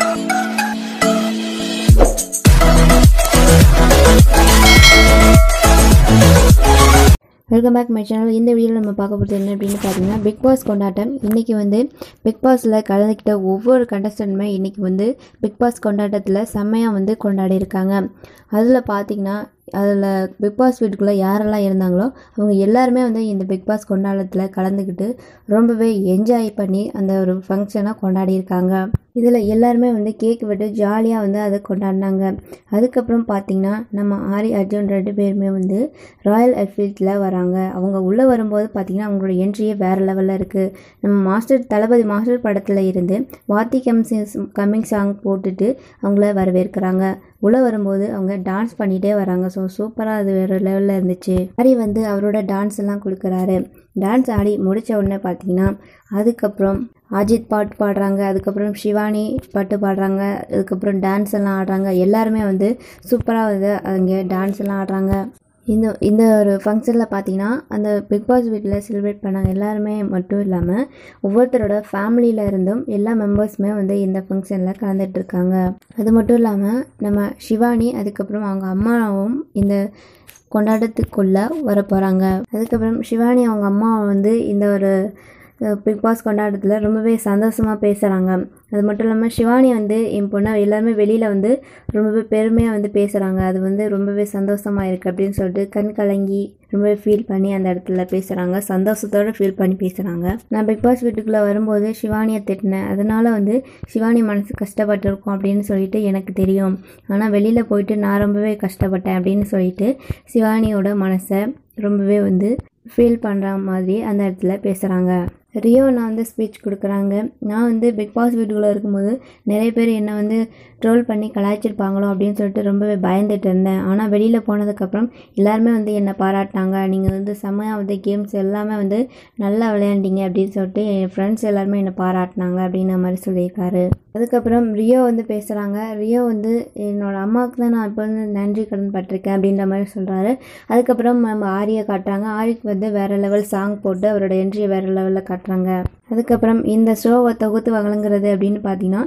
welcome back my channel இந்த வீடியோவில் நம்ம பார்க்க போகிறது என்ன அப்படின்னு பார்த்தீங்கன்னா பிக் பாஸ் கொண்டாட்டம் இன்றைக்கி வந்து பிக் பாஸில் கலந்துக்கிட்ட ஒவ்வொரு கண்டஸ்டன்ட்டுமே இன்றைக்கி வந்து பிக் பாஸ் கொண்டாட்டத்தில் செம்மையாக வந்து கொண்டாடி இருக்காங்க அதில் பார்த்தீங்கன்னா அதில் பிக் பாஸ் வீட்டுக்குள்ளே யாரெல்லாம் இருந்தாங்களோ அவங்க எல்லாருமே வந்து இந்த பிக் பாஸ் கொண்டாட்டத்தில் கலந்துக்கிட்டு ரொம்பவே என்ஜாய் பண்ணி அந்த ஒரு ஃபங்க்ஷனை கொண்டாடி இருக்காங்க இதில் எல்லாருமே வந்து கேக் வெட்டு ஜாலியாக வந்து அதை கொண்டாடினாங்க அதுக்கப்புறம் பார்த்தீங்கன்னா நம்ம ஆரி அர்ஜுன் ரெண்டு பேருமே வந்து ராயல் என்ஃபீல்டில் வராங்க அவங்க உள்ளே வரும்போது பார்த்தீங்கன்னா அவங்களோட என்ட்ரியே வேறு லெவலில் இருக்குது நம்ம மாஸ்டர் தளபதி மாஸ்டர் படத்தில் இருந்து வாத்தி கம்சிங் கம்மிங் சாங் போட்டுட்டு அவங்கள வரவேற்கிறாங்க உள்ளே வரும்போது அவங்க டான்ஸ் பண்ணிகிட்டே வராங்க ஸோ சூப்பராக அது வேறு லெவலில் இருந்துச்சு ஹரி வந்து அவரோட டான்ஸ் எல்லாம் கொடுக்குறாரு டான்ஸ் ஆடி முடித்த உடனே பார்த்தீங்கன்னா அதுக்கப்புறம் அஜித் பாட்டு பாடுறாங்க அதுக்கப்புறம் சிவானி பாட்டு பாடுறாங்க அதுக்கப்புறம் டான்ஸ் எல்லாம் ஆடுறாங்க எல்லாருமே வந்து சூப்பராக வந்து அங்கே டான்ஸ் எல்லாம் ஆடுறாங்க இந்த இந்த ஒரு ஃபங்க்ஷனில் பார்த்தீங்கன்னா அந்த பிக் பாஸ் வீட்டில் செலிப்ரேட் பண்ணாங்க எல்லாருமே மட்டும் இல்லாமல் ஒவ்வொருத்தரோட ஃபேமிலியில் இருந்தும் எல்லா மெம்பர்ஸுமே வந்து இந்த ஃபங்க்ஷனில் கலந்துட்டு இருக்காங்க அது மட்டும் இல்லாமல் நம்ம சிவானி அதுக்கப்புறம் அவங்க அம்மாவும் இந்த கொண்டாட்டத்துக்குள்ளே வர போகிறாங்க அதுக்கப்புறம் சிவானி அவங்க அம்மா வந்து இந்த ஒரு பிக் பாஸ் கொண்டாட்டத்தில் ரொம்பவே சந்தோஷமாக பேசுகிறாங்க அது மட்டும் இல்லாமல் சிவானி வந்து என் பொண்ணை எல்லாருமே வெளியில் வந்து ரொம்பவே பெருமையாக வந்து பேசுகிறாங்க அது வந்து ரொம்பவே சந்தோஷமாக இருக்குது அப்படின்னு சொல்லிட்டு கண் கலங்கி ரொம்பவே ஃபீல் பண்ணி அந்த இடத்துல பேசுகிறாங்க சந்தோஷத்தோடு ஃபீல் பண்ணி பேசுகிறாங்க நான் பிக் பாஸ் வீட்டுக்குள்ளே வரும்போது சிவானியை திட்டினேன் அதனால் வந்து சிவானி மனசு கஷ்டப்பட்டிருக்கும் அப்படின்னு சொல்லிட்டு எனக்கு தெரியும் ஆனால் வெளியில் போயிட்டு நான் ரொம்பவே கஷ்டப்பட்டேன் அப்படின்னு சொல்லிட்டு சிவானியோட மனசை ரொம்பவே வந்து ஃபீல் பண்ணுற மாதிரி அந்த இடத்துல பேசுகிறாங்க ரியோ நான் வந்து ஸ்பீச் கொடுக்குறாங்க நான் வந்து பிக் பாஸ் வீட்டுக்குள்ளே இருக்கும்போது நிறைய பேர் என்னை வந்து ட்ரோல் பண்ணி கலாய்ச்சிருப்பாங்களோ அப்படின்னு சொல்லிட்டு ரொம்பவே பயந்துட்டு இருந்தேன் ஆனால் வெளியில் போனதுக்கப்புறம் எல்லாருமே வந்து என்னை பாராட்டினாங்க நீங்கள் வந்து செம்மையாக வந்து கேம்ஸ் எல்லாமே வந்து நல்லா விளையாண்டீங்க அப்படின்னு சொல்லிட்டு என் ஃப்ரெண்ட்ஸ் எல்லாருமே என்னை பாராட்டினாங்க அப்படின்ற மாதிரி சொல்லியிருக்காரு அதுக்கப்புறம் ரியோ வந்து பேசுகிறாங்க ரியோ வந்து என்னோடய அம்மாவுக்கு தான் நான் இப்போ வந்து நன்றி கடன் பட்டிருக்கேன் அப்படின்ற மாதிரி சொல்கிறாரு அதுக்கப்புறம் நம்ம ஆரியை காட்டுறாங்க ஆரிக்கு வந்து வேறு லெவல் சாங் போட்டு அவரோட என்ட்ரியை வேறு லெவலில் காட்டுறாங்க அதுக்கப்புறம் இந்த ஷோவை தொகுத்து வழங்குறது அப்படின்னு பார்த்தீங்கன்னா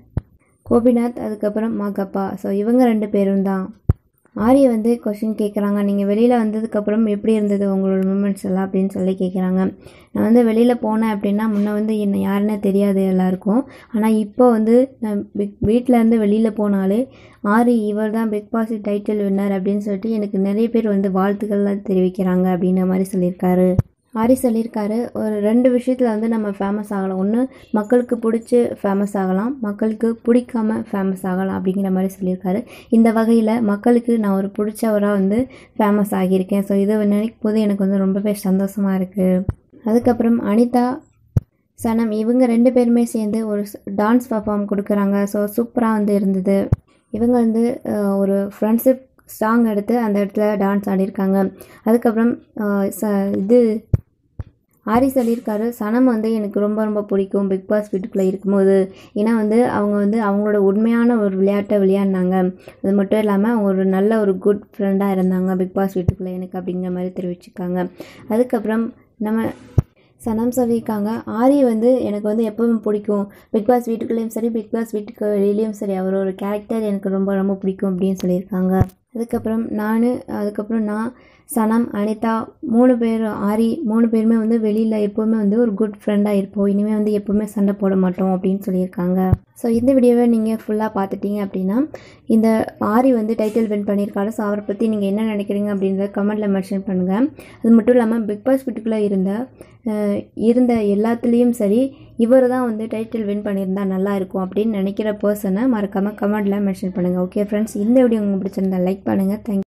கோபிநாத் அதுக்கப்புறம் மகப்பா ஸோ இவங்க ரெண்டு பேரும் தான் ஆரிய வந்து கொஷின் கேட்குறாங்க நீங்கள் வெளியில் வந்ததுக்கப்புறம் எப்படி இருந்தது உங்களோட மூமெண்ட்ஸ் எல்லாம் அப்படின்னு சொல்லி கேட்குறாங்க நான் வந்து வெளியில் போனேன் அப்படின்னா முன்னே வந்து என்னை யாருன்னே தெரியாது எல்லாருக்கும் ஆனால் இப்போ வந்து நான் பிக் வீட்டிலேருந்து வெளியில் போனாலே ஆரி இவர் தான் பிக் பாஸ் டைட்டில் வின்னர் அப்படின்னு சொல்லிட்டு எனக்கு நிறைய பேர் வந்து வாழ்த்துக்கள்லாம் தெரிவிக்கிறாங்க அப்படின்ற மாதிரி சொல்லியிருக்காரு ஆரி சொல்லியிருக்காரு ஒரு ரெண்டு விஷயத்தில் வந்து நம்ம ஃபேமஸ் ஆகலாம் ஒன்று மக்களுக்கு பிடிச்சி ஃபேமஸ் ஆகலாம் மக்களுக்கு பிடிக்காம ஃபேமஸ் ஆகலாம் அப்படிங்கிற மாதிரி சொல்லியிருக்காரு இந்த வகையில் மக்களுக்கு நான் ஒரு பிடிச்சவராக வந்து ஃபேமஸ் ஆகியிருக்கேன் ஸோ இதை நினைக்கும் போது எனக்கு வந்து ரொம்பவே சந்தோஷமாக இருக்குது அதுக்கப்புறம் அனிதா சனம் இவங்க ரெண்டு பேருமே சேர்ந்து ஒரு டான்ஸ் பர்ஃபார்ம் கொடுக்குறாங்க ஸோ சூப்பராக வந்து இருந்தது இவங்க வந்து ஒரு ஃப்ரெண்ட்ஷிப் சாங் எடுத்து அந்த இடத்துல டான்ஸ் ஆடியிருக்காங்க அதுக்கப்புறம் ச இது ஆரி சொல்லியிருக்காரு சனம் வந்து எனக்கு ரொம்ப ரொம்ப பிடிக்கும் பிக் பாஸ் வீட்டுக்குள்ளே இருக்கும்போது ஏன்னா வந்து அவங்க வந்து அவங்களோட உண்மையான ஒரு விளையாட்டை விளையாடினாங்க அது மட்டும் இல்லாமல் அவங்க ஒரு நல்ல ஒரு குட் ஃப்ரெண்டாக இருந்தாங்க பிக் பாஸ் வீட்டுக்குள்ளே எனக்கு அப்படிங்கிற மாதிரி தெரிவிச்சிருக்காங்க அதுக்கப்புறம் நம்ம சனம் சொல்லியிருக்காங்க ஆரி வந்து எனக்கு வந்து எப்பவும் பிடிக்கும் பிக் பாஸ் வீட்டுக்குள்ளேயும் சரி பிக் பாஸ் வீட்டுக்கு வெளியிலையும் சரி அவர் ஒரு கேரக்டர் எனக்கு ரொம்ப ரொம்ப பிடிக்கும் அப்படின்னு சொல்லியிருக்காங்க அதுக்கப்புறம் நான் அதுக்கப்புறம் நான் சனம் அனிதா மூணு பேர் ஆரி மூணு பேருமே வந்து வெளியில் எப்போவுமே வந்து ஒரு குட் ஃப்ரெண்டாக இருப்போம் இனிமேல் வந்து எப்போவுமே சண்டை போட மாட்டோம் அப்படின்னு சொல்லியிருக்காங்க ஸோ இந்த வீடியோவை நீங்கள் ஃபுல்லாக பார்த்துட்டீங்க அப்படின்னா இந்த ஆரி வந்து டைட்டில் வின் பண்ணியிருக்காரு ஸோ அவரை பற்றி நீங்கள் என்ன நினைக்கிறீங்க அப்படின்றத கமெண்ட்டில் மென்ஷன் பண்ணுங்கள் அது மட்டும் இல்லாமல் பிக் பாஸ் வீட்டுக்குள்ளே இருந்த இருந்த எல்லாத்துலேயும் சரி இவர் தான் வந்து டைட்டில் வின் பண்ணியிருந்தா நல்லா இருக்கும் அப்படின்னு நினைக்கிற பர்சனை மறக்காமல் கமெண்ட்டில் மென்ஷன் பண்ணுங்கள் ஓகே ஃப்ரெண்ட்ஸ் இந்த வீடியோ உங்களுக்கு பிடிச்சிருந்தா லைக் பண்ணுங்கள் தேங்க்